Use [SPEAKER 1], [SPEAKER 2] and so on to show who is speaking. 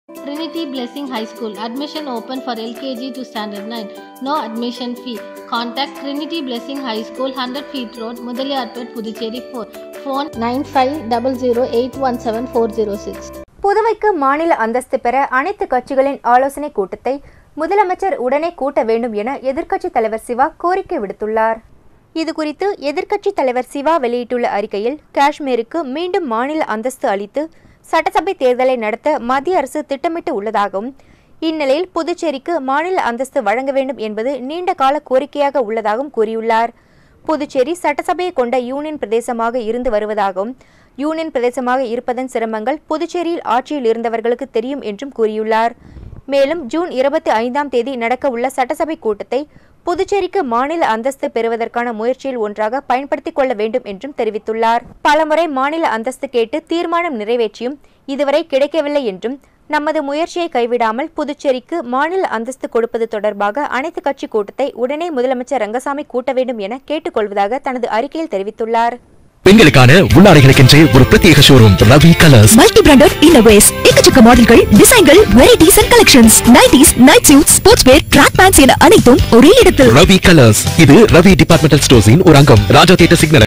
[SPEAKER 1] Trinity Blessing High School. Admission open for LKG to Standard 9. No admission fee. Contact Trinity Blessing High School, 100 Feet Road, Mudaliarpet, Puducherry 4. Phone 9500817406.
[SPEAKER 2] புதுவைக்கு மாநில அந்தஸ்து பெற அனைத்து கட்சிகளின் ஆலோசனை கூட்டத்தை முதலமைச்சர் உடனே கூட்ட வேண்டும் என எதிர்க்கட்சித் தலைவர் சிவா கோரிக்கை விடுத்துள்ளார் இதுகுறித்து எதிர்க்கட்சித் தலைவர் சிவா வெளியிட்டுள்ள அறிக்கையில் காஷ்மீருக்கு மீண்டும் மாநில அந்தஸ்து அளித்து சட்டசபை தேர்தலை நடத்த மத்திய அரசு திட்டமிட்டு உள்ளதாகவும் இந்நிலையில் புதுச்சேரிக்கு மாநில அந்தஸ்து வழங்க வேண்டும் என்பது நீண்ட கால கோரிக்கையாக உள்ளதாகவும் கூறியுள்ளார் புதுச்சேரி சட்டசபையை கொண்ட யூனியன் பிரதேசமாக இருந்து வருவதாகவும் யூனியன் பிரதேசமாக இருப்பதன் சிரமங்கள் புதுச்சேரியில் ஆட்சியில் இருந்தவர்களுக்கு தெரியும் என்றும் கூறியுள்ளார் மேலும் ஜூன் இருபத்தி ஐந்தாம் தேதி நடக்கவுள்ள சட்டசபை கூட்டத்தை புதுச்சேரிக்கு மாநில அந்தஸ்து பெறுவதற்கான முயற்சியில் ஒன்றாக பயன்படுத்திக் கொள்ள வேண்டும் என்றும் தெரிவித்துள்ளார் பலமுறை மாநில அந்தஸ்து கேட்டு தீர்மானம் நிறைவேற்றியும் இதுவரை கிடைக்கவில்லை என்றும் நமது முயற்சியை கைவிடாமல் புதுச்சேரிக்கு மாநில அந்தஸ்து கொடுப்பது தொடர்பாக அனைத்து கட்சி கூட்டத்தை உடனே முதலமைச்சர் ரங்கசாமி கூட்ட வேண்டும் என கேட்டுக்கொள்வதாக தனது அறிக்கையில் தெரிவித்துள்ளார்
[SPEAKER 3] பெண்களுக்கான உள்ளாடைகளுக்கென்றே ஒரு பிரத்யேக showroom Ravi colours
[SPEAKER 4] multi branded இன்னோவேஸ் எக்கச்சக்க மாடல்கள் டிசைன்கள் varieties and collections nighties night suit sports wear track pants என அனைத்தும் ஒரே இடத்தில்
[SPEAKER 3] ரவி கலர்ஸ் இது ரவி டிபார்ட்மெண்டல் ஸ்டோர்ஸின் ஒரு அங்கம் ராஜா தியேட்டர் சிக்னல்